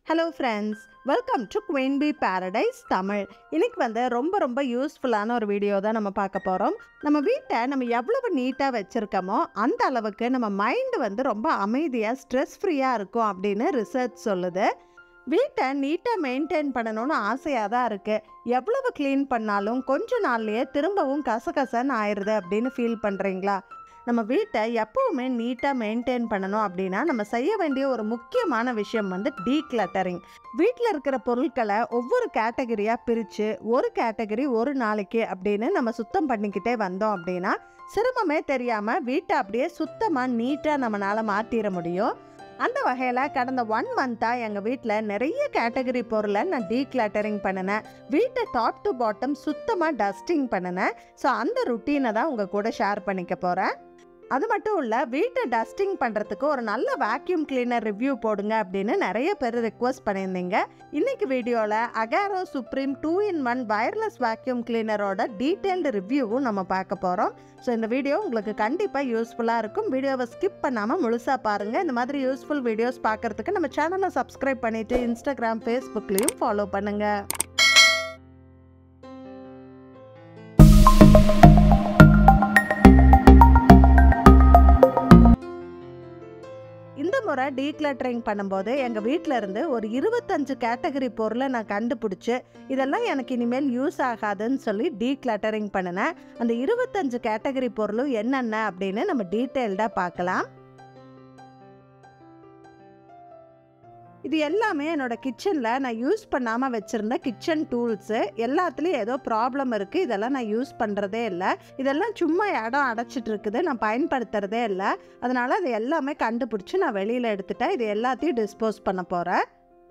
hello friends welcome to Queen B Paradise Tamil இன்னைக்கு வந்து ரொம்ப ரொம்ப யூஸ்ஃபுல்லான ஒரு வீடியோ தான் நம்ம பார்க்க போகிறோம் நம்ம வீட்டை நம்ம எவ்வளவு நீட்டாக வச்சுருக்கோமோ அந்த அளவுக்கு நம்ம மைண்டு வந்து ரொம்ப அமைதியாக ஸ்ட்ரெஸ் ஃப்ரீயாக இருக்கும் அப்படின்னு ரிசர்ச் சொல்லுது வீட்டை நீட்டாக மெயின்டைன் பண்ணணும்னு ஆசையாக தான் இருக்குது எவ்வளவு க்ளீன் பண்ணாலும் கொஞ்ச நாள்லயே திரும்பவும் கசகசன்னு ஆயிடுது அப்படின்னு ஃபீல் பண்ணுறீங்களா நம்ம வீட்டை எப்போவுமே நீட்டாக மெயின்டைன் பண்ணணும் அப்படின்னா நம்ம செய்ய வேண்டிய ஒரு முக்கியமான விஷயம் வந்து டீக்ளட்டரிங் வீட்டில் இருக்கிற பொருட்களை ஒவ்வொரு கேட்டகரியாக பிரித்து ஒரு கேட்டகரி ஒரு நாளைக்கு அப்படின்னு நம்ம சுத்தம் பண்ணிக்கிட்டே வந்தோம் அப்படின்னா சிரமமே தெரியாமல் வீட்டை அப்படியே சுத்தமாக நீட்டாக நம்மளால் மாற்றிட முடியும் அந்த வகையில் கடந்த ஒன் மந்த்தாக எங்கள் வீட்டில் நிறைய கேட்டகரி பொருளை நான் டீக்ளட்டரிங் பண்ணினேன் வீட்டை டாப் டு பாட்டம் சுத்தமாக டஸ்டிங் பண்ணினேன் ஸோ அந்த ருட்டீனை தான் உங்கள் கூட ஷேர் பண்ணிக்க போகிறேன் அது மட்டும் இல்லை வீட்டை டஸ்டிங் பண்ணுறதுக்கு ஒரு நல்ல வேக்யூம் கிளீனர் ரிவ்யூ போடுங்க அப்படின்னு நிறைய பேர் ரிக்வஸ்ட் பண்ணியிருந்தீங்க இன்னைக்கு வீடியோவில் Agaro supreme two in one wireless vacuum கிளீனரோட டீட்டெயில்டு ரிவ்யூவும் நம்ம பார்க்க போகிறோம் ஸோ இந்த வீடியோ உங்களுக்கு கண்டிப்பாக யூஸ்ஃபுல்லாக இருக்கும் வீடியோவை ஸ்கிப் பண்ணாமல் முழுசாக பாருங்கள் இந்த மாதிரி யூஸ்ஃபுல் வீடியோஸ் பார்க்குறதுக்கு நம்ம சேனலை சப்ஸ்கிரைப் பண்ணிவிட்டு இன்ஸ்டாகிராம் ஃபேஸ்புக்லேயும் ஃபாலோ பண்ணுங்கள் இந்த முறை டீக்ளட்டரிங் பண்ணும்போது எங்கள் வீட்டில் இருந்து ஒரு இருபத்தஞ்சு கேட்டகரி பொருளை நான் கண்டுபிடிச்சி இதெல்லாம் எனக்கு இனிமேல் யூஸ் ஆகாதுன்னு சொல்லி டீக்ளட்டரிங் பண்ணினேன் அந்த இருபத்தஞ்சு கேட்டகரி பொருளும் என்னென்ன அப்படின்னு நம்ம டீட்டெயில்டாக பார்க்கலாம் இது எல்லாமே என்னோட கிச்சனில் நான் யூஸ் பண்ணாமல் வச்சுருந்த கிச்சன் டூல்ஸு எல்லாத்துலேயும் ஏதோ ப்ராப்ளம் இருக்குது இதெல்லாம் நான் யூஸ் பண்ணுறதே இல்லை இதெல்லாம் சும்மா இடம் அடைச்சிட்டு இருக்குது நான் பயன்படுத்துகிறதே இல்லை அதனால் அது எல்லாமே கண்டுபிடிச்சி நான் வெளியில் எடுத்துட்டேன் இது எல்லாத்தையும் டிஸ்போஸ் பண்ண போகிறேன்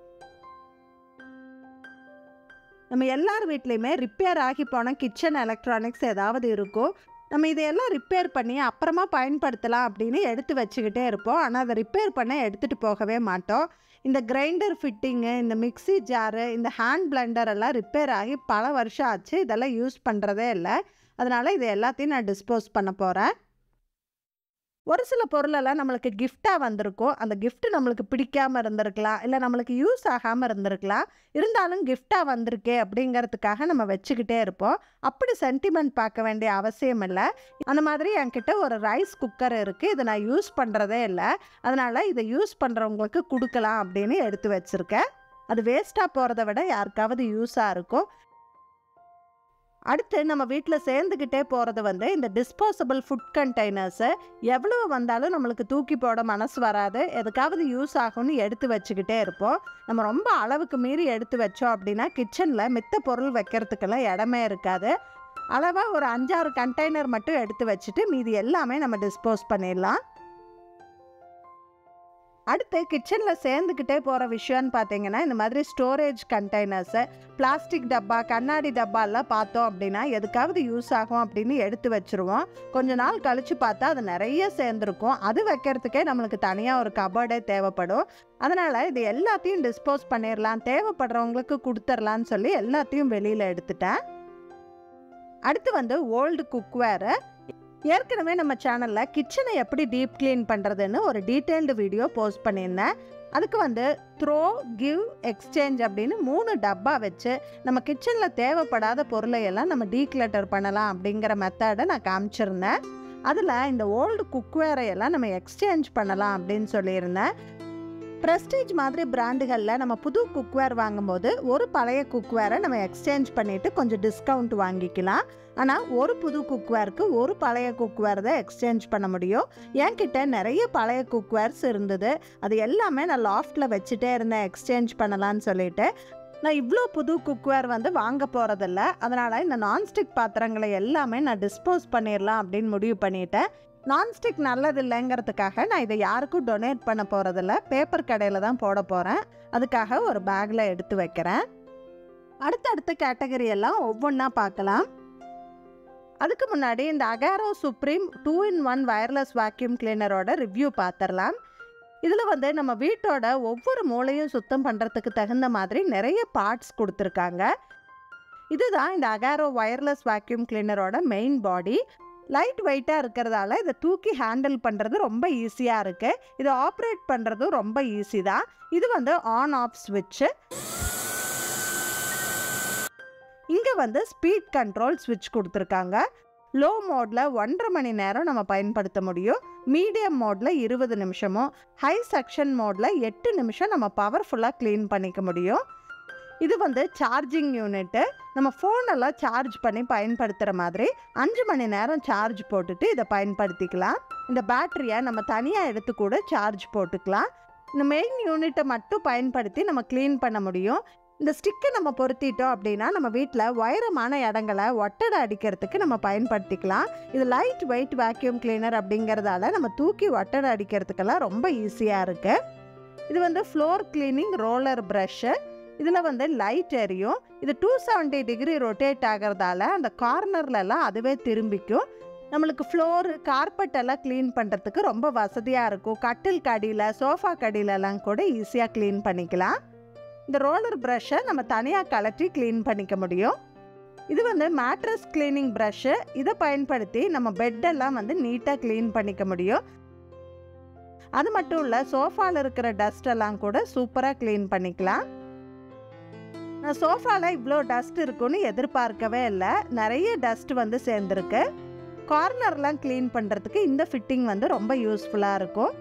நம்ம எல்லார் வீட்லேயுமே ரிப்பேர் ஆகி போன கிச்சன் எலக்ட்ரானிக்ஸ் ஏதாவது இருக்கும் நம்ம இதையெல்லாம் ரிப்பேர் பண்ணி அப்புறமா பயன்படுத்தலாம் அப்படின்னு எடுத்து வச்சுக்கிட்டே இருப்போம் ஆனால் அதை ரிப்பேர் பண்ண எடுத்துகிட்டு போகவே மாட்டோம் இந்த கிரைண்டர் ஃபிட்டிங்கு இந்த மிக்சி ஜாரு இந்த ஹேண்ட் பிளெண்டர் எல்லாம் ரிப்பேர் ஆகி பல வருஷம் ஆச்சு இதெல்லாம் யூஸ் பண்ணுறதே இல்லை அதனால் இது எல்லாத்தையும் நான் டிஸ்போஸ் பண்ண போகிறேன் ஒரு சில பொருளெல்லாம் நம்மளுக்கு கிஃப்டாக வந்திருக்கும் அந்த gift நம்மளுக்கு பிடிக்காமல் இருந்திருக்கலாம் இல்லை நம்மளுக்கு யூஸ் ஆகாமல் இருந்திருக்கலாம் இருந்தாலும் கிஃப்டாக வந்திருக்கே அப்படிங்கிறதுக்காக நம்ம வச்சுக்கிட்டே இருப்போம் அப்படி சென்டிமெண்ட் பார்க்க வேண்டிய அவசியம் இல்லை அந்த மாதிரி என்கிட்ட ஒரு ரைஸ் குக்கர் இருக்குது இதை நான் யூஸ் பண்ணுறதே இல்லை அதனால் இதை யூஸ் பண்ணுறவங்களுக்கு கொடுக்கலாம் அப்படின்னு எடுத்து வச்சுருக்கேன் அது வேஸ்ட்டாக போகிறத விட யாருக்காவது யூஸாக இருக்கும் அடுத்து நம்ம வீட்டில் சேர்ந்துக்கிட்டே போகிறது வந்து இந்த டிஸ்போசபிள் ஃபுட் கண்டெய்னர்ஸு எவ்வளவு வந்தாலும் நம்மளுக்கு தூக்கி போட மனசு வராது எதுக்காவது யூஸ் ஆகும்னு எடுத்து வச்சுக்கிட்டே இருப்போம் நம்ம ரொம்ப அளவுக்கு மீறி எடுத்து வச்சோம் அப்படின்னா கிச்சனில் மித்த பொருள் வைக்கிறதுக்கெல்லாம் இடமே இருக்காது அளவாக ஒரு அஞ்சாறு கண்டெய்னர் மட்டும் எடுத்து வச்சுட்டு மீதி எல்லாமே நம்ம டிஸ்போஸ் பண்ணிடலாம் அடுத்து கிச்சனில் சேர்ந்துக்கிட்டே போகிற விஷயம்னு பார்த்தீங்கன்னா இந்த மாதிரி ஸ்டோரேஜ் கண்டெய்னர்ஸு பிளாஸ்டிக் டப்பா கண்ணாடி டப்பாலாம் பார்த்தோம் அப்படின்னா எதுக்காவது யூஸ் ஆகும் அப்படின்னு எடுத்து வச்சுருவோம் கொஞ்ச நாள் கழித்து பார்த்தா அது நிறைய சேர்ந்துருக்கும் அது வைக்கிறதுக்கே நம்மளுக்கு தனியாக ஒரு கபோர்டே தேவைப்படும் அதனால் இது எல்லாத்தையும் டிஸ்போஸ் பண்ணிடலாம் தேவைப்படுறவங்களுக்கு கொடுத்துர்லான்னு சொல்லி எல்லாத்தையும் வெளியில் எடுத்துட்டேன் அடுத்து வந்து ஓல்டு குக்வேரு ஏற்கனவே நம்ம சேனலில் கிச்சனை எப்படி டீப் க்ளீன் பண்ணுறதுன்னு ஒரு டீட்டெயில்டு வீடியோ போஸ்ட் பண்ணியிருந்தேன் அதுக்கு வந்து த்ரோ கிவ் எக்ஸ்சேஞ்ச் அப்படின்னு மூணு டப்பா வச்சு நம்ம கிச்சனில் தேவைப்படாத பொருளை எல்லாம் நம்ம டீக்ளட்டர் பண்ணலாம் அப்படிங்கிற மெத்தடை நான் காமிச்சிருந்தேன் அதில் இந்த ஓல்டு குக்வேரை எல்லாம் நம்ம எக்ஸ்சேஞ்ச் பண்ணலாம் அப்படின்னு சொல்லியிருந்தேன் ப்ரெஸ்டீஜ் மாதிரி பிராண்டுகளில் நம்ம புது குக்வேர் வாங்கும்போது ஒரு பழைய குக்வேரை நம்ம எக்ஸ்சேஞ்ச் பண்ணிவிட்டு கொஞ்சம் டிஸ்கவுண்ட் வாங்கிக்கலாம் ஆனால் ஒரு புது குக்வேருக்கு ஒரு பழைய குக்வேர் தான் எக்ஸ்சேஞ்ச் பண்ண முடியும் என்கிட்ட நிறைய பழைய குக்வேர்ஸ் இருந்தது அது எல்லாமே நான் லாஃப்டில் வச்சுட்டே இருந்தேன் எக்ஸ்சேஞ்ச் பண்ணலான்னு சொல்லிட்டு நான் இவ்வளோ புது குக்வேர் வந்து வாங்க போகிறதில்ல அதனால் இந்த நான்ஸ்டிக் பாத்திரங்களை எல்லாமே நான் டிஸ்போஸ் பண்ணிடலாம் அப்படின்னு முடிவு பண்ணிட்டேன் நான்ஸ்டிக் நல்லது இல்லைங்கிறதுக்காக நான் இதை யாருக்கும் டொனேட் பண்ண போகிறதில்ல பேப்பர் கடையில் தான் போட போகிறேன் அதுக்காக ஒரு பேக்கில் எடுத்து வைக்கிறேன் அடுத்தடுத்த கேட்டகரி எல்லாம் ஒவ்வொன்றா பார்க்கலாம் அதுக்கு முன்னாடி இந்த Agaro supreme two in one wireless vacuum கிளீனரோட ரிவ்யூ பார்த்துடலாம் இதில் வந்து நம்ம வீட்டோட ஒவ்வொரு மூலையும் சுத்தம் பண்ணுறதுக்கு தகுந்த மாதிரி நிறைய பார்ட்ஸ் கொடுத்துருக்காங்க இதுதான் இந்த அகாரோ வயர்லெஸ் வேக்யூம் கிளீனரோட மெயின் பாடி லைட் வெயிட்டாக இருக்கிறதால இதை தூக்கி ஹேண்டில் பண்ணுறது ரொம்ப ஈஸியாக இருக்குது இதை ஆப்ரேட் பண்ணுறதும் ரொம்ப ஈஸி தான் இது வந்து ஆன் ஆஃப் ஸ்விட்சு இங்கே வந்து ஸ்பீட் கண்ட்ரோல் ஸ்விட்ச் கொடுத்துருக்காங்க லோ மோடில் ஒன்றரை மணி நேரம் நம்ம பயன்படுத்த முடியும் மீடியம் மோடில் இருபது நிமிஷமும் ஹை செக்ஷன் மோடில் எட்டு நிமிஷம் நம்ம பவர்ஃபுல்லாக க்ளீன் பண்ணிக்க முடியும் இது வந்து சார்ஜிங் யூனிட்டு நம்ம ஃபோனெல்லாம் சார்ஜ் பண்ணி பயன்படுத்துகிற மாதிரி அஞ்சு மணி நேரம் சார்ஜ் போட்டுட்டு இதை பயன்படுத்திக்கலாம் இந்த பேட்டரியை நம்ம தனியாக எடுத்து கூட சார்ஜ் போட்டுக்கலாம் இந்த மெயின் யூனிட்டை மட்டும் பயன்படுத்தி நம்ம க்ளீன் பண்ண முடியும் இந்த ஸ்டிக்கை நம்ம பொருத்திட்டோம் அப்படின்னா நம்ம வீட்டில் உயரமான இடங்களை ஒட்டடை அடிக்கிறதுக்கு நம்ம பயன்படுத்திக்கலாம் இது லைட் வெயிட் வேக்யூம் கிளீனர் அப்படிங்கிறதால நம்ம தூக்கி ஒட்டடை அடிக்கிறதுக்கெல்லாம் ரொம்ப ஈஸியாக இருக்குது இது வந்து ஃப்ளோர் கிளீனிங் ரோலர் ப்ரஷ்ஷு இதில் வந்து லைட் எரியும் இது டூ செவன்ட்டி டிகிரி ரொட்டேட் ஆகிறதால அந்த கார்னர்லலாம் அதுவே திரும்பிக்கும் நம்மளுக்கு ஃப்ளோரு கார்பெட் எல்லாம் க்ளீன் பண்ணுறதுக்கு ரொம்ப வசதியாக இருக்கும் கட்டில் கடியில் சோஃபா கடியிலலாம் கூட ஈஸியாக க்ளீன் பண்ணிக்கலாம் இந்த ரோலர் ப்ரஷ்ஷை நம்ம தனியாக கலட்டி க்ளீன் பண்ணிக்க முடியும் இது வந்து மேட்ரஸ் க்ளீனிங் ப்ரஷ்ஷு இதை பயன்படுத்தி நம்ம பெட்டெல்லாம் வந்து நீட்டாக க்ளீன் பண்ணிக்க முடியும் அது மட்டும் இல்லை சோஃபாவில் இருக்கிற டஸ்ட் எல்லாம் கூட சூப்பராக க்ளீன் பண்ணிக்கலாம் நான் சோஃபாவில் இவ்வளோ டஸ்ட் இருக்குன்னு எதிர்பார்க்கவே இல்லை நிறைய டஸ்ட் வந்து சேர்ந்துருக்கு கார்னர்லாம் க்ளீன் பண்ணுறதுக்கு இந்த ஃபிட்டிங் வந்து ரொம்ப யூஸ்ஃபுல்லாக இருக்கும்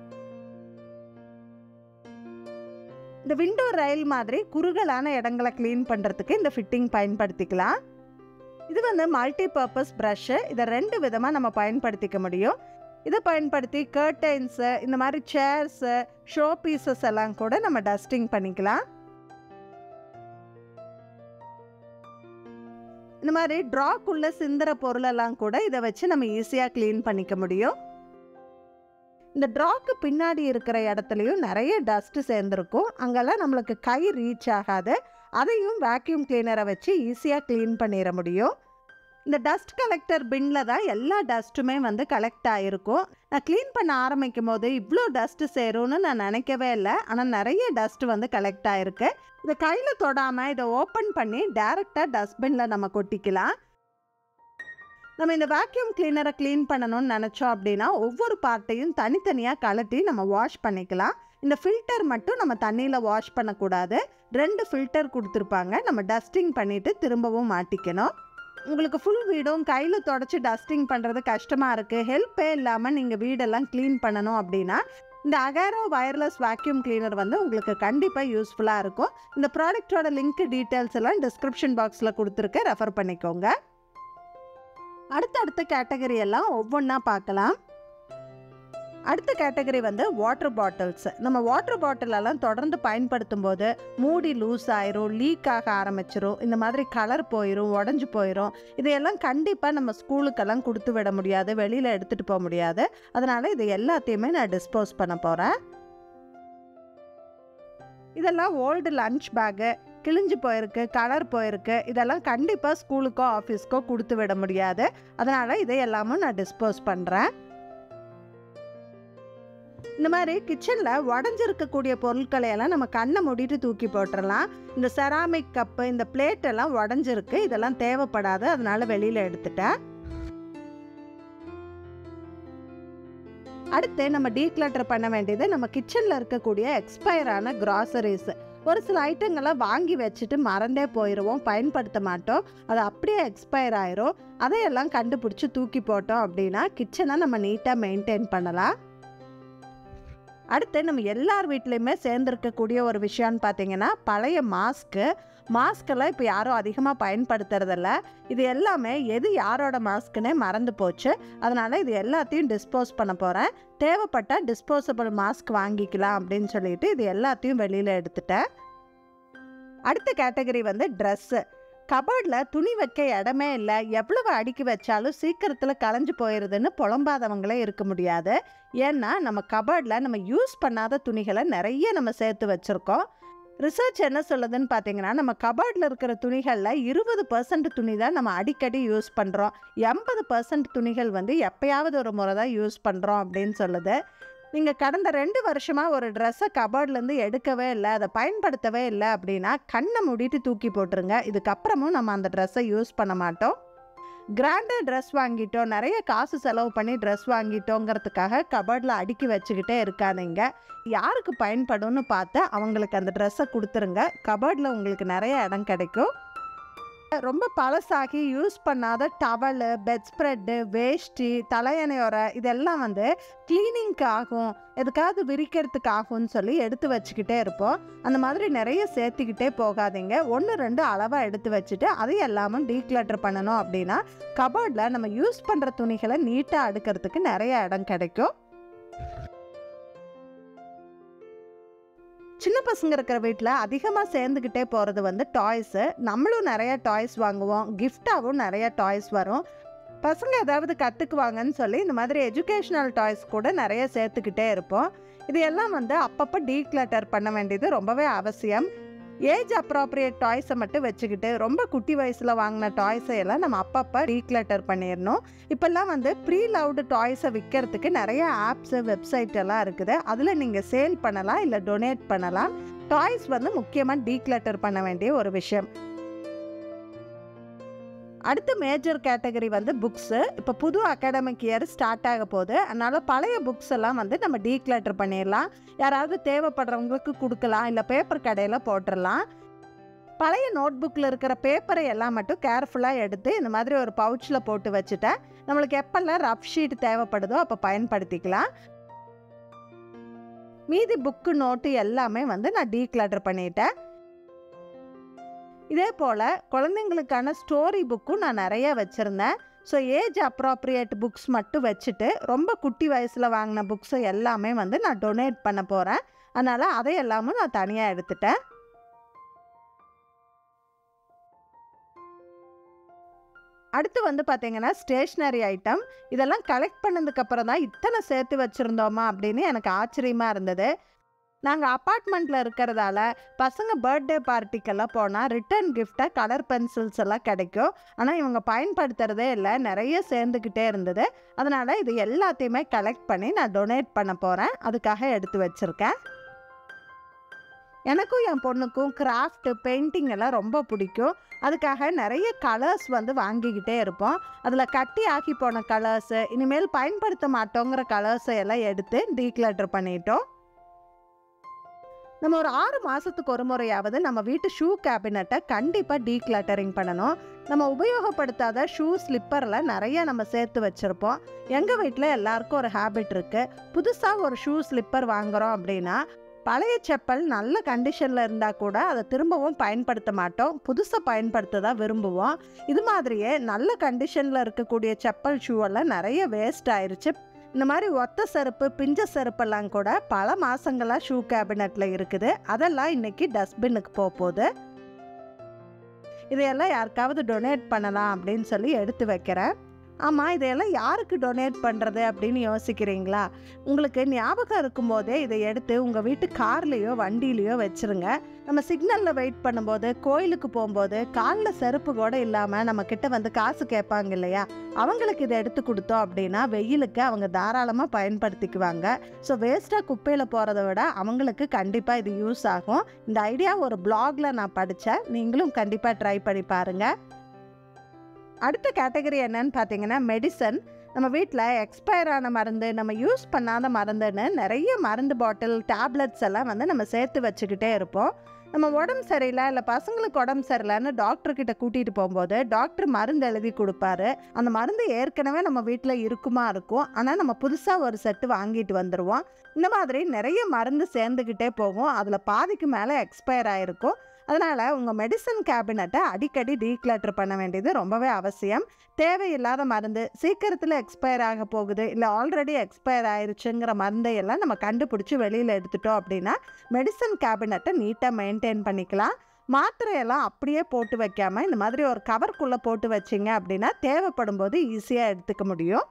இந்த விண்டோ ரயில் மாதிரி குறுகலான இடங்களை க்ளீன் பண்ணுறதுக்கு இந்த ஃபிட்டிங் பயன்படுத்திக்கலாம் இது வந்து மல்டி பர்பஸ் ப்ரஷ்ஷு இதை ரெண்டு விதமாக நம்ம பயன்படுத்திக்க முடியும் இதை பயன்படுத்தி கர்டைன்ஸு இந்த மாதிரி சேர்ஸு ஷோ பீசஸ் எல்லாம் கூட நம்ம டஸ்டிங் பண்ணிக்கலாம் இந்த மாதிரி ட்ராக்குள்ளே சிந்துற பொருளெல்லாம் கூட இதை வச்சு நம்ம ஈஸியாக க்ளீன் பண்ணிக்க முடியும் இந்த ட்ராக்கு பின்னாடி இருக்கிற இடத்துலையும் நிறைய டஸ்ட்டு சேர்ந்துருக்கும் அங்கெல்லாம் நம்மளுக்கு கை ரீச் ஆகாது அதையும் வேக்யூம் கிளீனரை வச்சு ஈஸியாக க்ளீன் பண்ணிட முடியும் இந்த டஸ்ட் கலெக்டர் பின்னில் தான் எல்லா டஸ்ட்டுமே வந்து கலெக்ட் ஆகிருக்கும் நான் க்ளீன் பண்ண ஆரம்பிக்கும் போது இவ்வளோ டஸ்ட்டு சேரும்னு நான் நினைக்கவே இல்லை ஆனால் நிறைய டஸ்ட் வந்து கலெக்ட் ஆகிருக்கு இதை கையில் தொடாமல் இதை ஓப்பன் பண்ணி டேரெக்டாக டஸ்ட்பினில் நம்ம கொட்டிக்கலாம் நம்ம இந்த வேக்யூம் கிளீனரை க்ளீன் பண்ணணும்னு நினச்சோம் அப்படின்னா ஒவ்வொரு பார்ட்டையும் தனித்தனியாக கலட்டி நம்ம வாஷ் பண்ணிக்கலாம் இந்த ஃபில்டர் மட்டும் நம்ம தண்ணியில் வாஷ் பண்ணக்கூடாது ரெண்டு ஃபில்டர் கொடுத்துருப்பாங்க நம்ம டஸ்டிங் பண்ணிவிட்டு திரும்பவும் மாட்டிக்கணும் உங்களுக்கு ஃபுல் வீடும் கையில் தொடச்சி டஸ்டிங் பண்ணுறது கஷ்டமாக இருக்குது ஹெல்ப்பே இல்லாமல் நீங்கள் வீடெல்லாம் க்ளீன் பண்ணணும் அப்படின்னா இந்த அகாரோ வயர்லெஸ் வேக்யூம் கிளீனர் வந்து உங்களுக்கு கண்டிப்பாக யூஸ்ஃபுல்லாக இருக்கும் இந்த ப்ராடக்ட்டோட லிங்க் டீட்டெயில்ஸ் எல்லாம் டிஸ்கிரிப்ஷன் பாக்ஸில் கொடுத்துருக்கேன் ரெஃபர் பண்ணிக்கோங்க அடுத்தடுத்த கேட்டகரி எல்லாம் ஒவ்வொன்றா பார்க்கலாம் அடுத்த கேட்டகரி வந்து வாட்டர் பாட்டில்ஸ் நம்ம வாட்டர் பாட்டிலெல்லாம் தொடர்ந்து பயன்படுத்தும் போது மூடி லூஸ் ஆயிரும் லீக் ஆக ஆரம்பிச்சிரும் இந்த மாதிரி கலர் போயிடும் உடஞ்சி போயிடும் இதையெல்லாம் கண்டிப்பாக நம்ம ஸ்கூலுக்கெல்லாம் கொடுத்து விட முடியாது வெளியில் எடுத்துகிட்டு போக முடியாது அதனால் இது எல்லாத்தையுமே நான் டிஸ்போஸ் பண்ண போகிறேன் இதெல்லாம் ஓல்டு லஞ்ச் பேக்கு கிழிஞ்சு போயிருக்கு கலர் போயிருக்கு இதெல்லாம் கண்டிப்பாக ஸ்கூலுக்கோ ஆஃபீஸ்க்கோ கொடுத்து விட முடியாது அதனால் இதை எல்லாமும் நான் டிஸ்போஸ் பண்ணுறேன் இந்த மாதிரி கிச்சனில் உடஞ்சிருக்கக்கூடிய பொருட்களை எல்லாம் நம்ம கண்ணை மூடிட்டு தூக்கி போட்டுடலாம் இந்த செராமிக் கப்பு இந்த பிளேட் எல்லாம் உடஞ்சிருக்கு இதெல்லாம் தேவைப்படாது அதனால வெளியில் எடுத்துட்டேன் அடுத்து நம்ம டீக்ளட்டர் பண்ண வேண்டியது நம்ம கிச்சனில் இருக்கக்கூடிய எக்ஸ்பயரான கிராசரிஸ் ஒரு சில ஐட்டங்களை வாங்கி வச்சுட்டு மறந்தே போயிடுவோம் பயன்படுத்த மாட்டோம் அது அப்படியே எக்ஸ்பயர் ஆயிரும் அதையெல்லாம் கண்டுபிடிச்சி தூக்கி போட்டோம் அப்படின்னா கிச்சனை நம்ம நீட்டாக மெயின்டைன் பண்ணலாம் அடுத்து நம்ம எல்லார் வீட்லேயுமே சேர்ந்துருக்கக்கூடிய ஒரு விஷயம்னு பார்த்தீங்கன்னா பழைய மாஸ்க்கு மாஸ்கெல்லாம் இப்போ யாரும் அதிகமாக பயன்படுத்துறதில்ல இது எல்லாமே எது யாரோட மாஸ்க்குன்னே மறந்து போச்சு அதனால் இது எல்லாத்தையும் டிஸ்போஸ் பண்ண போகிறேன் தேவைப்பட்டால் டிஸ்போசபிள் மாஸ்க் வாங்கிக்கலாம் அப்படின்னு சொல்லிட்டு இது எல்லாத்தையும் வெளியில் எடுத்துட்டேன் அடுத்த கேட்டகரி வந்து ட்ரெஸ்ஸு கபர்டில் துணி வைக்க இடமே இல்லை எவ்வளவு அடுக்கி வச்சாலும் சீக்கிரத்தில் களைஞ்சு போயிடுதுன்னு புலம்பாதவங்களே இருக்க முடியாது ஏன்னா நம்ம கபர்டில் நம்ம யூஸ் பண்ணாத துணிகளை நிறைய நம்ம சேர்த்து வச்சுருக்கோம் ரிசர்ச் என்ன சொல்லுதுன்னு பார்த்தீங்கன்னா நம்ம கபர்டில் இருக்கிற துணிகளில் இருபது பர்சன்ட் துணி தான் நம்ம அடிக்கடி யூஸ் பண்ணுறோம் எண்பது பர்சன்ட் துணிகள் வந்து எப்பயாவது ஒரு முறை தான் யூஸ் பண்ணுறோம் அப்படின்னு சொல்லுது நீங்கள் கடந்த ரெண்டு வருஷமாக ஒரு ட்ரெஸ்ஸை கபர்ட்லேருந்து எடுக்கவே இல்லை அதை பயன்படுத்தவே இல்லை அப்படின்னா கண்ணை மூடிட்டு தூக்கி போட்டுருங்க இதுக்கப்புறமும் நம்ம அந்த ட்ரெஸ்ஸை யூஸ் பண்ண மாட்டோம் கிராண்டாக ட்ரெஸ் வாங்கிட்டோம் நிறைய காசு செலவு பண்ணி ட்ரெஸ் வாங்கிட்டோங்கிறதுக்காக கபர்டில் அடுக்கி வச்சுக்கிட்டே இருக்காதீங்க யாருக்கு பயன்படும்னு பார்த்து அவங்களுக்கு அந்த ட்ரெஸ்ஸை கொடுத்துருங்க கபர்டில் உங்களுக்கு நிறைய இடம் கிடைக்கும் ரொம்ப பழசாகி யூஸ் பண்ணாத டவலு பெட் ஸ்ப்ரெட்டு வேஷ்டி தலையணையோர இதெல்லாம் வந்து க்ளீனிங்க்கு ஆகும் எதுக்காவது விரிக்கிறதுக்கு ஆகும்னு சொல்லி எடுத்து வச்சுக்கிட்டே இருப்போம் அந்த மாதிரி நிறைய சேர்த்துக்கிட்டே போகாதீங்க ஒன்று ரெண்டு அளவாக எடுத்து வச்சுட்டு அது எல்லாமே டீக்ளட்டர் பண்ணணும் அப்படின்னா கபோர்டில் நம்ம யூஸ் பண்ணுற துணிகளை நீட்டாக அடுக்கிறதுக்கு நிறைய இடம் கிடைக்கும் சின்ன பசங்க இருக்கிற வீட்டில் அதிகமாக சேர்ந்துக்கிட்டே போகிறது வந்து டாய்ஸு நம்மளும் நிறைய டாய்ஸ் வாங்குவோம் கிஃப்டாகவும் நிறைய டாய்ஸ் வரும் பசங்க ஏதாவது கற்றுக்குவாங்கன்னு சொல்லி இந்த மாதிரி எஜுகேஷ்னல் டாய்ஸ் கூட நிறைய சேர்த்துக்கிட்டே இருப்போம் இது எல்லாம் வந்து அப்பப்போ டீக்ளட்டர் பண்ண வேண்டியது ரொம்பவே அவசியம் ஏஜ் அப்ராப்ரியேட் டாய்ஸை மட்டும் வச்சுக்கிட்டு ரொம்ப குட்டி வயசில் வாங்கின டாய்ஸை எல்லாம் நம்ம அப்பப்போ டீக்ளட்டர் பண்ணிடணும் இப்போல்லாம் வந்து ப்ரீ லவ்டு டாய்ஸை விற்கிறதுக்கு நிறைய ஆப்ஸு வெப்சைட் எல்லாம் இருக்குது அதில் நீங்கள் சேல் பண்ணலாம் இல்லை டொனேட் பண்ணலாம் டாய்ஸ் வந்து முக்கியமாக டீக்ளட்டர் பண்ண வேண்டிய ஒரு விஷயம் அடுத்த மேஜர் கேட்டகரி வந்து புக்ஸு இப்போ புது அகாடமிக் இயர் ஸ்டார்ட் ஆக போகுது அதனால் பழைய புக்ஸ் எல்லாம் வந்து நம்ம டீக்ளட்டர் பண்ணிடலாம் யாராவது தேவைப்படுறவங்களுக்கு கொடுக்கலாம் இல்லை பேப்பர் கடையில் போட்டுடலாம் பழைய நோட் புக்கில் இருக்கிற பேப்பரை எல்லாம் மட்டும் கேர்ஃபுல்லாக எடுத்து இந்த மாதிரி ஒரு பவுச்சில் போட்டு வச்சுட்டேன் நம்மளுக்கு எப்பெல்லாம் ரஃப் ஷீட் தேவைப்படுதோ அப்போ பயன்படுத்திக்கலாம் மீதி புக்கு நோட்டு எல்லாமே வந்து நான் டீக்ளட்டர் பண்ணிட்டேன் இதே போல் குழந்தைங்களுக்கான ஸ்டோரி புக்கும் நான் நிறைய வச்சுருந்தேன் ஸோ ஏஜ் அப்ராப்ரியேட் புக்ஸ் மட்டும் வச்சுட்டு ரொம்ப குட்டி வயசில் வாங்கின புக்ஸை எல்லாமே வந்து நான் டொனேட் பண்ண போகிறேன் அதனால் அதை எல்லாமும் நான் தனியாக எடுத்துட்டேன் அடுத்து வந்து பார்த்தீங்கன்னா ஸ்டேஷ்னரி ஐட்டம் இதெல்லாம் கலெக்ட் பண்ணதுக்கப்புறம் தான் இத்தனை சேர்த்து வச்சுருந்தோமா அப்படின்னு எனக்கு ஆச்சரியமாக இருந்தது நாங்கள் அப்பார்ட்மெண்ட்டில் இருக்கிறதால பசங்க பர்த்டே பார்ட்டிக்கெல்லாம் போனால் ரிட்டர்ன் கிஃப்டாக கலர் பென்சில்ஸ் எல்லாம் கிடைக்கும் ஆனால் இவங்க பயன்படுத்துகிறதே இல்லை நிறைய சேர்ந்துக்கிட்டே இருந்தது அதனால் இது எல்லாத்தையுமே கலெக்ட் பண்ணி நான் டொனேட் பண்ண போகிறேன் அதுக்காக எடுத்து வச்சுருக்கேன் எனக்கும் என் பொண்ணுக்கும் கிராஃப்ட் பெயிண்டிங் எல்லாம் ரொம்ப பிடிக்கும் அதுக்காக நிறைய கலர்ஸ் வந்து வாங்கிக்கிட்டே இருப்போம் அதில் கட்டி ஆக்கி போன கலர்ஸு இனிமேல் பயன்படுத்த மாட்டோங்கிற கலர்ஸை எல்லாம் எடுத்து டீக்ளட்டர் பண்ணிட்டோம் நம்ம ஒரு ஆறு மாதத்துக்கு ஒரு முறையாவது நம்ம வீட்டு ஷூ கேபினட்டை கண்டிப்பாக டீக்ளட்டரிங் பண்ணணும் நம்ம உபயோகப்படுத்தாத ஷூ ஸ்லிப்பரில் நிறைய நம்ம சேர்த்து வச்சுருப்போம் எங்கள் வீட்டில் எல்லாருக்கும் ஒரு ஹேபிட் இருக்குது புதுசாக ஒரு ஷூ ஸ்லிப்பர் வாங்குகிறோம் அப்படின்னா பழைய செப்பல் நல்ல கண்டிஷனில் இருந்தால் கூட அதை திரும்பவும் பயன்படுத்த மாட்டோம் புதுசாக பயன்படுத்த தான் விரும்புவோம் இது மாதிரியே நல்ல கண்டிஷனில் இருக்கக்கூடிய செப்பல் ஷூவெல்லாம் நிறைய வேஸ்ட் ஆயிருச்சு இந்த மாதிரி ஒத்த செருப்பு பிஞ்ச செருப்பெல்லாம் கூட பல மாதங்களாக ஷூ கேபினட்டில் இருக்குது அதெல்லாம் இன்னைக்கு டஸ்ட்பின்னுக்கு போக போகுது இதையெல்லாம் யாருக்காவது டொனேட் பண்ணலாம் அப்படின்னு சொல்லி எடுத்து வைக்கிறேன் ஆமாம் இதையெல்லாம் யாருக்கு டொனேட் பண்ணுறது அப்படின்னு யோசிக்கிறீங்களா உங்களுக்கு ஞாபகம் இருக்கும்போதே இதை எடுத்து உங்கள் வீட்டு கார்லேயோ வண்டியிலையோ வச்சுருங்க நம்ம சிக்னலில் வெயிட் பண்ணும்போது கோயிலுக்கு போகும்போது காலில் செருப்பு கூட இல்லாமல் நம்ம கிட்ட வந்து காசு கேட்பாங்க இல்லையா அவங்களுக்கு இதை எடுத்து கொடுத்தோம் அப்படின்னா வெயிலுக்கு அவங்க தாராளமாக பயன்படுத்திக்குவாங்க ஸோ வேஸ்ட்டாக குப்பையில் போகிறத விட அவங்களுக்கு கண்டிப்பாக இது யூஸ் ஆகும் இந்த ஐடியா ஒரு பிளாகில் நான் படித்தேன் நீங்களும் கண்டிப்பாக ட்ரை பண்ணி பாருங்கள் அடுத்த கேட்டகரி என்னன்னு பார்த்தீங்கன்னா மெடிசன் நம்ம வீட்டில் எக்ஸ்பயர் ஆன மருந்து நம்ம யூஸ் பண்ணாத மருந்துன்னு நிறைய மருந்து பாட்டில் டேப்லெட்ஸ் எல்லாம் வந்து நம்ம சேர்த்து வச்சுக்கிட்டே இருப்போம் நம்ம உடம்பு சரியில்லை இல்லை பசங்களுக்கு உடம்பு சரியில்லைன்னு டாக்டர்கிட்ட கூட்டிகிட்டு போகும்போது டாக்டர் மருந்து எழுதி கொடுப்பாரு அந்த மருந்து ஏற்கனவே நம்ம வீட்டில் இருக்குமா இருக்கும் ஆனால் நம்ம புதுசாக ஒரு செட்டு வாங்கிட்டு வந்துடுவோம் இந்த மாதிரி நிறைய மருந்து சேர்ந்துக்கிட்டே போகும் அதில் பாதிக்கு மேலே எக்ஸ்பயர் ஆகிருக்கும் அதனால் உங்கள் மெடிசன் கேபினட்டை அடிக்கடி டீக்ளட்டர் பண்ண வேண்டியது ரொம்பவே அவசியம் தேவையில்லாத மருந்து சீக்கிரத்தில் எக்ஸ்பயர் ஆக போகுது இல்லை ஆல்ரெடி எக்ஸ்பயர் ஆயிருச்சுங்கிற மருந்தை எல்லாம் நம்ம கண்டுபிடிச்சி வெளியில் எடுத்துட்டோம் அப்படின்னா மெடிசன் கேபினட்டை நீட்டாக மெயின்டைன் பண்ணிக்கலாம் மாத்திரையெல்லாம் அப்படியே போட்டு வைக்காமல் இந்த மாதிரி ஒரு கவர்க்குள்ளே போட்டு வச்சிங்க அப்படின்னா தேவைப்படும் போது ஈஸியாக எடுத்துக்க முடியும்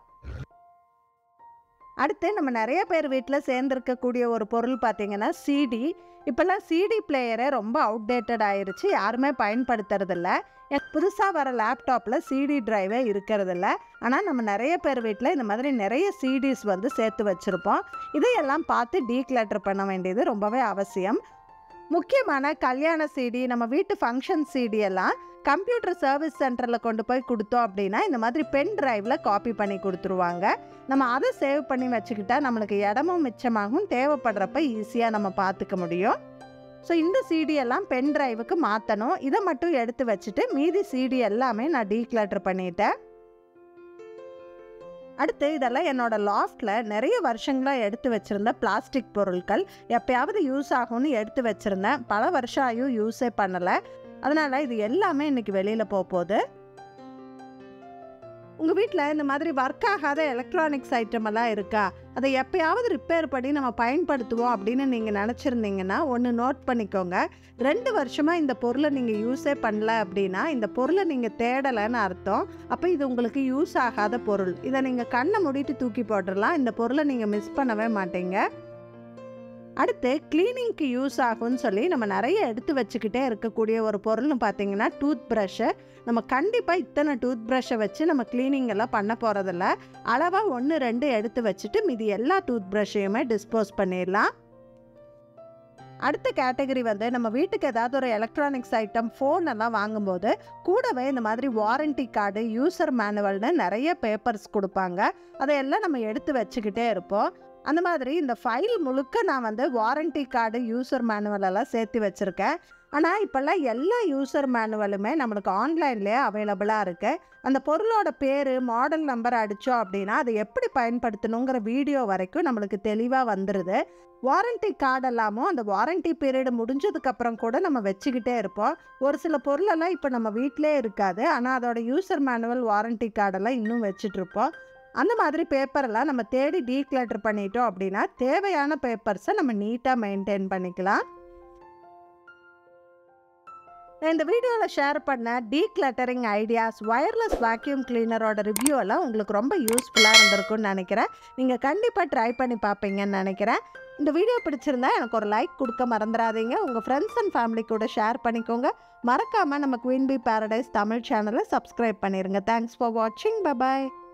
அடுத்து நம்ம நிறைய பேர் வீட்டில் சேர்ந்துருக்கக்கூடிய ஒரு பொருள் பார்த்தீங்கன்னா சிடி இப்போல்லாம் சிடி பிளேயரே ரொம்ப அவுடேட்டட் ஆயிருச்சு யாருமே பயன்படுத்துறதில்ல புதுசாக வர லேப்டாப்பில் சிடி டிரைவே இருக்கிறதில்ல ஆனால் நம்ம நிறைய பேர் வீட்டில் இந்த மாதிரி நிறைய சிடிஸ் வந்து சேர்த்து வச்சுருப்போம் இதையெல்லாம் பார்த்து டீக்ளட்டர் பண்ண வேண்டியது ரொம்பவே அவசியம் முக்கியமான கல்யாண சிடி நம்ம வீட்டு ஃபங்க்ஷன் சிடி எல்லாம் கம்ப்யூட்டர் சர்வீஸ் சென்டரில் கொண்டு போய் கொடுத்தோம் அப்படின்னா இந்த மாதிரி பென் டிரைவில் காப்பி பண்ணி கொடுத்துருவாங்க நம்ம அதை சேவ் பண்ணி வச்சுக்கிட்டா நம்மளுக்கு இடமும் மிச்சமாகும் தேவைப்படுறப்ப ஈஸியாக நம்ம பார்த்துக்க முடியும் ஸோ இந்த சிடி எல்லாம் பென் டிரைவுக்கு மாற்றணும் இதை மட்டும் எடுத்து வச்சுட்டு மீதி சிடி எல்லாமே நான் டீக்ளட்டர் பண்ணிட்டேன் அடுத்து இதெல்லாம் என்னோட லாஃப்டில் நிறைய வருஷங்களாக எடுத்து வச்சுருந்த பிளாஸ்டிக் பொருட்கள் எப்பயாவது யூஸ் ஆகும்னு எடுத்து வச்சுருந்தேன் பல வருஷம் ஆகியும் யூஸே பண்ணலை அதனால் இது எல்லாமே இன்றைக்கி வெளியில் போக போகுது உங்கள் வீட்டில் இந்த மாதிரி ஒர்க் ஆகாத எலக்ட்ரானிக்ஸ் ஐட்டம் எல்லாம் இருக்கா அதை எப்பயாவது ரிப்பேர் பண்ணி நம்ம பயன்படுத்துவோம் அப்படின்னு நீங்கள் நினச்சிருந்தீங்கன்னா ஒன்று நோட் பண்ணிக்கோங்க ரெண்டு வருஷமாக இந்த பொருளை நீங்கள் யூஸே பண்ணல அப்படின்னா இந்த பொருளை நீங்கள் தேடலைன்னு அர்த்தம் அப்போ இது உங்களுக்கு யூஸ் ஆகாத பொருள் இதை நீங்கள் கண்ணை மூடிட்டு தூக்கி போட்டுடலாம் இந்த பொருளை நீங்கள் மிஸ் பண்ணவே மாட்டீங்க அடுத்து க்ளீனிங்க்கு யூஸ் ஆகும்னு சொல்லி நம்ம நிறைய எடுத்து வச்சுக்கிட்டே இருக்கக்கூடிய ஒரு பொருள்னு பார்த்தீங்கன்னா டூத் ப்ரஷ்ஷு நம்ம கண்டிப்பாக இத்தனை டூத் ப்ரஷ்ஷை வச்சு நம்ம க்ளீனிங் எல்லாம் பண்ண போகிறதில்ல அளவாக ஒன்று ரெண்டு எடுத்து வச்சுட்டு மீதி எல்லா டூத் ப்ரஷ்ஷையுமே டிஸ்போஸ் பண்ணிடலாம் அடுத்த கேட்டகரி வந்து நம்ம வீட்டுக்கு ஏதாவது ஒரு எலக்ட்ரானிக்ஸ் ஐட்டம் ஃபோன் எல்லாம் வாங்கும்போது கூடவே இந்த மாதிரி வாரண்டி கார்டு யூசர் மேனுவல்னு நிறைய பேப்பர்ஸ் கொடுப்பாங்க அதையெல்லாம் நம்ம எடுத்து வச்சுக்கிட்டே இருப்போம் அந்த மாதிரி இந்த ஃபைல் முழுக்க நான் வந்து வாரண்டி கார்டு யூசர் மேனுவல் எல்லாம் சேர்த்து வச்சுருக்கேன் ஆனால் இப்போல்லாம் எல்லா யூசர் மேனுவலுமே நம்மளுக்கு ஆன்லைன்லேயே அவைலபிளாக இருக்குது அந்த பொருளோட பேர் மாடல் நம்பர் அடித்தோம் அப்படின்னா அதை எப்படி பயன்படுத்தணுங்கிற வீடியோ வரைக்கும் நம்மளுக்கு தெளிவாக வந்துடுது வாரண்டி கார்டு எல்லாமும் அந்த வாரண்டி பீரியட் முடிஞ்சதுக்கப்புறம் கூட நம்ம வச்சுக்கிட்டே இருப்போம் ஒரு சில பொருளெல்லாம் இப்போ நம்ம வீட்டிலே இருக்காது ஆனால் அதோட யூசர் மேனுவல் வாரண்டி கார்டெல்லாம் இன்னும் வச்சுட்ருப்போம் அந்த மாதிரி பேப்பரெல்லாம் நம்ம தேடி டீக்ளட்டர் பண்ணிட்டோம் அப்படின்னா தேவையான பேப்பர்ஸை நம்ம நீட்டாக மெயின்டைன் பண்ணிக்கலாம் நான் இந்த வீடியோவில் ஷேர் பண்ண டீக்ளட்டரிங் ஐடியாஸ் ஒயர்லெஸ் வேக்யூம் கிளீனரோட ரிவ்யூ எல்லாம் உங்களுக்கு ரொம்ப யூஸ்ஃபுல்லாக இருந்திருக்கும்னு நினைக்கிறேன் நீங்கள் கண்டிப்பாக ட்ரை பண்ணி பார்ப்பீங்கன்னு நினைக்கிறேன் இந்த வீடியோ பிடிச்சிருந்தா எனக்கு ஒரு லைக் கொடுக்க மறந்துடாதீங்க உங்கள் ஃப்ரெண்ட்ஸ் அண்ட் ஃபேமிலி கூட ஷேர் பண்ணிக்கோங்க மறக்காமல் நம்ம குயின் பி பேரடைஸ் தமிழ் சேனலை சப்ஸ்கிரைப் பண்ணிடுங்க தேங்க்ஸ் ஃபார் வாட்சிங் பபாய்